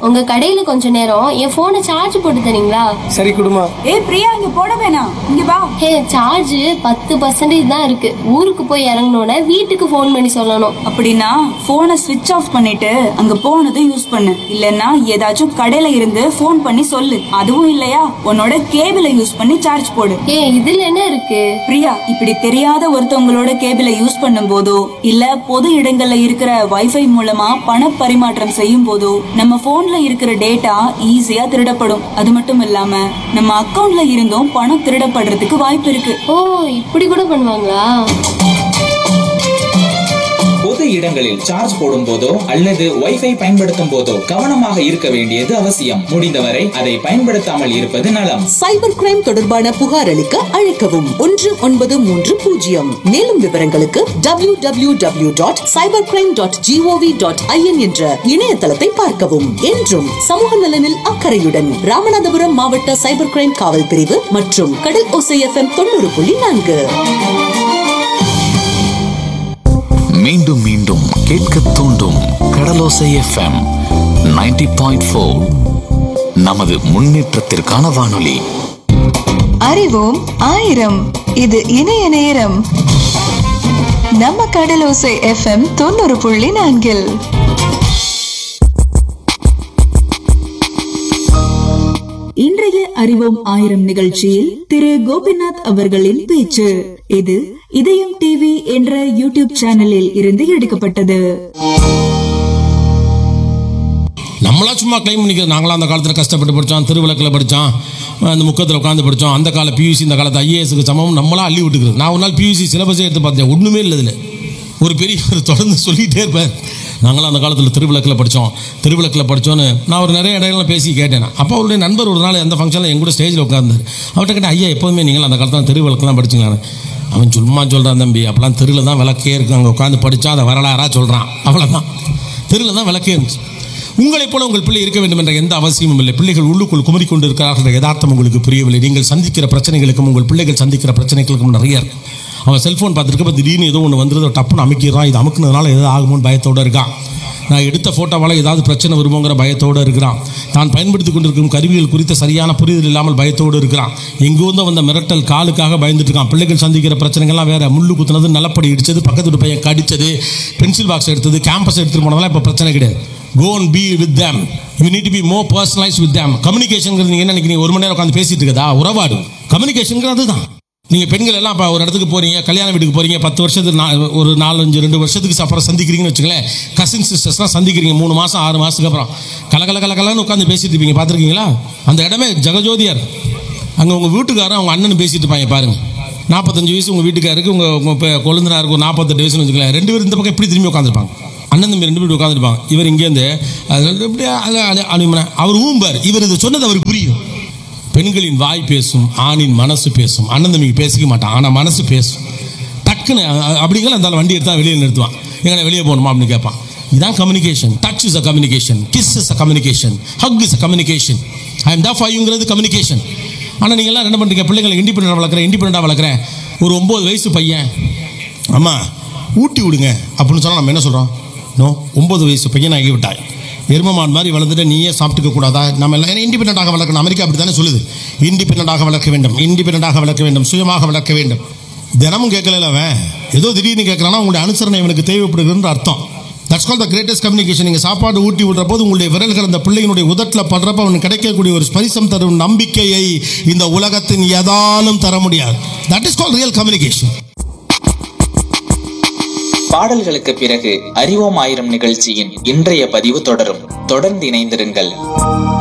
உங்க கடையில கொஞ்ச நேரம் என் போனை சார்ஜ் போட்டு தரீங்களா சரி குடுமா ஏய் பிரியா இங்க போட வேணாம் இங்க வா ஹே சார்ஜ் பத்து பர்சன்டேஜ் தான் இருக்கு ஊருக்கு போய் இறங்கினோட வீட்டுக்கு ஃபோன் பண்ணி சொல்லணும் அப்படின்னா போனை ஸ்விட்ச் ஆஃப் பண்ணிட்டு அங்க போனதும் யூஸ் பண்ணு இல்லனா ஏதாச்சும் கடையில இருந்து ஃபோன் பண்ணி சொல்லு அதுவும் இல்லையா உன்னோட கேபிளை யூஸ் பண்ணி சார்ஜ் போடு ஏ இதுல என்ன இருக்கு பிரியா இப்படி தெரியாத ஒருத்தவங்களோட கேபிளை யூஸ் பண்ணும் போதோ இல்ல பொது இடங்கள்ல இருக்கிற வைஃபை மூலமா பண பரிமாற்றம் செய்யும் போதோ நம்ம போன்ல இருக்கிற டேட்டா ஈஸியா திருடப்படும் அது மட்டும் இல்லாம நம்ம அக்கவுண்ட்ல இருந்தும் பணம் திருடப்படுறதுக்கு வாய்ப்பு இருக்கு ஓ இப்படி கூட பண்ணுவாங்களா பொது இடங்களில் சார்ஜ் போடும் போதோ அல்லது வைஃபை பயன்படுத்தும் போதோ கவனமாக இருக்க வேண்டியது அவசியம் முடிந்தவரை அதை பயன்படுத்தாமல் இருப்பது நலம் சைபர் கிரைம் தொடர்பான புகார் அளிக்க அழைக்கவும் ஒன்று ஒன்பது மூன்று பூஜ்ஜியம் மேலும் விவரங்களுக்கு W W W dot cyber crime dot G O V dot I N என்ற இணையதளத்தை பார்க்கவும் என்றும் சமூக நலனில் அக்கறையுடன் ராமநாதபுரம் மாவட்ட சைபர் கிரைம் காவல் பிரிவு மற்றும் கடல் ஓசை எஃப்எம் தொண்ணூறு புள்ளி நான்கு மீண்டும் மீண்டும் கேட்க தூண்டும் கடலோசை எஃப்எம் 90.4 பாயிண்ட் நமது முன்னேற்றத்திற்கான வானொலி அறிவோம் ஆயிரம் இது இணைய நேரம் நம்ம கடலோசை எஃப்எம் தொண்ணூறு புள்ளி நான்கில் இன்றைய அறிவோம் ஆயிரம் நிகழ்ச்சியில் திரு கோபிநாத் அவர்களின் பேச்சு இது இதயம் டிவி என்ற யூடியூப் சேனலில் இருந்து எடுக்கப்பட்டது நம்மளா சும்மா கிளைம் பண்ணிக்கிறது நாங்களாம் அந்த காலத்தில் கஷ்டப்பட்டு படித்தோம் திருவிளக்கில் படித்தோம் அந்த முக்கத்தில் உட்காந்து படித்தோம் அந்த கால பியூசி இந்த காலத்து ஐஏஎஸ்க்கு சமம் நம்மளா அள்ளி விட்டுக்கிறது நான் ஒரு நாள் பியூசி சிலபஸே எடுத்து பார்த்தேன் ஒன்றுமே இல்லை இதில் ஒரு பெரிய ஒரு தொடர்ந்து சொல்லிகிட்டே இருப்பேன் நாங்களாம் அந்த காலத்தில் திருவிளக்கில் படித்தோம் திருவிளக்கில் படித்தோன்னு நான் ஒரு நிறைய இடையிலாம் பேசி கேட்டேன் அப்போ அவருடைய நண்பர் ஒரு நாள் எந்த ஃபங்க்ஷனில் என் கூட ஸ்டேஜில் உட்கார்ந்தார் அவர்கிட்ட கேட்டேன் ஐயா எப்போதுமே நீங்கள் அந்த காலத்தில் திருவிளக்கெல்லாம் படிச்சுங்களா அவன் சும்மா சொல்கிறான் தம்பி அப்போலாம் தெருவில் தான் விளக்கே இருக்கு அங்கே உட்காந்து படித்தா அதை வரலாறாக சொல்கிறான் அவ்வளோதான் தெருவில் தான் விளக்கே இருந்துச்சு உங்களைப் போல உங்கள் பிள்ளை இருக்க வேண்டும் என்ற எந்த அவசியமும் இல்லை பிள்ளைகள் உள்ளுக்குள் குமரி கொண்டு இருக்கிறார்கள் என்ற யதார்த்தம் உங்களுக்கு புரியவில்லை நீங்கள் சந்திக்கிற பிரச்சனைகளுக்கும் உங்கள் பிள்ளைகள் சந்திக்கிற பிரச்சனைகளுக்கும் நிறைய இருக்கு அவன் செல்ஃபோன் பார்த்துருக்கப்ப திடீர்னு ஏதோ ஒன்று வந்துருது டப்புன்னு அமைக்கிறான் இது அமுக்குனதுனால ஏதோ ஆகுமோன்னு பயத்தோடு இருக்கான் நான் எடுத்த ஃபோட்டோவால் ஏதாவது பிரச்சனை வருமோங்கிற பயத்தோடு இருக்கிறான் தான் பயன்படுத்தி கொண்டிருக்கும் கருவிகள் குறித்த சரியான புரிதல் இல்லாமல் பயத்தோடு இருக்கிறான் எங்கேருந்தோ வந்த மிரட்டல் காலுக்காக பயந்துட்டு இருக்கான் பிள்ளைகள் சந்திக்கிற பிரச்சனைகள்லாம் வேற முள்ளு குத்துனது நிலப்படி இடிச்சது பக்கத்து வீட்டு பையன் கடிச்சது பென்சில் பாக்ஸ் எடுத்தது கேம்பஸ் எடுத்துட்டு போனதெல்லாம் இப்போ பிரச்சனை கிடையாது go and be with them you need to be more personalise with them communication நீங்க என்ன நினைக்கிறீங்க ஒரு மணி நேரம் உட்காந்து பேசிட்டு இருக்கதா உறவாடு கம்யூனிகேஷன் அதுதான் நீங்க பெண்கள் எல்லாம் இப்போ ஒரு இடத்துக்கு போறீங்க கல்யாண வீட்டுக்கு போறீங்க பத்து வருஷத்துக்கு நா- ஒரு நாலஞ்சு ரெண்டு வருஷத்துக்கு அப்புறம் சந்திக்கிறீங்கன்னு வச்சுங்களேன் கசின் சிஸ்டர்ஸ்லாம் சந்திக்கிறீங்க மூணு மாசம் ஆறு மாசத்துக்கு அப்புறம் கல கல கல கலன்னு உட்காந்து பேசிட்டு இருப்பீங்க பார்த்துருக்கீங்களா அந்த இடமே ஜெகஜோதியார் அங்கே உங்கள் வீட்டுக்காரன் அவங்க அண்ணன் பேசிட்டு இருப்பாங்க பாருங்க நாற்பத்தஞ்சு வயசு உங்கள் வீட்டுக்காருக்கு உங்கள் உங்கள் கொழுந்தனாருக்கு ஒரு நாற்பத்தெட்டு வயசுன்னு வச்சுக்கலாம் ரெண்டு பேரும் இந்த பக்கம் இப்படி திரும்பி உட்காந்துருப்பாங்க அண்ணன் தம்பி ரெண்டு பேரும் உட்காந்துருப்பாங்க இவர் இங்கேருந்து அது இப்படியே அது- அது- அனுமன அவர் ஊம்பார் இவர் இது சொன்னது அவருக்கு புரியும் பெண்களின் வாய் பேசும் ஆணின் மனசு பேசும் அண்ணன் தம்பிக்கு பேசிக்க மாட்டான் ஆனால் மனசு பேசும் டக்குன்னு அ- அப்படிங்கிற அந்த வண்டி எடுத்தா வெளியே நிறுத்துவான் எங்கே வெளியே போகணுமா அப்படின்னு கேட்பான் இதான் communication touch is a communication kiss is a communication hug is a communication I am tough ஐங்கிறது கம்யூனிகேஷன் ஆனால் நீங்கள்லாம் என்ன பண்ணுறீங்க பிள்ளைங்களை இண்டிபெண்டாக வளர்க்குறேன் இண்டிபெண்டாக வளர்க்குறேன் ஒரு ஒம்பது வயசு பையன் அம்மா ஊட்டி விடுங்க அப்படின்னு சொன்னால் நம்ம என்ன சொல்கிறோம் நோ ஒம்பது வயசு பையன் ஆகி விட்டாய் எருமமான் மாதிரி வளர்ந்துட்டு நீயே சாப்பிட்டுக்க கூடாதா நம்ம எல்லாம் இண்டிபெண்டாக வளர்க்கணும் அமெரிக்கா அப்படி தானே சொல்லுது இண்டிபெண்டாக வளர்க்க வேண்டும் இண்டிபெண்டாக வளர்க்க வேண்டும் சுயமாக வளர்க்க வேண்டும் தினமும் கேட்கல அவன் ஏதோ திடீர்னு கேட்கறான்னா உங்களுடைய அனுசரணை இவனுக்கு தேவைப்படுகிறது அர்த்தம் that's call the greatest communication நீங்கள் சாப்பாடு ஊட்டி விடுற போது உங்களுடைய விரல்கள் அந்த பிள்ளையினுடைய உதட்டில் படுறப்ப அவனுக்கு கிடைக்கக்கூடிய ஒரு ஸ்பரிசம் தரும் நம்பிக்கையை இந்த உலகத்தின் எதாலும் தர முடியாது that is call real communication பாடல்களுக்கு பிறகு அறிவோம் ஆயிரம் நிகழ்ச்சியின் இன்றைய பதிவு தொடரும் தொடர்ந்து இணைந்திருங்கள்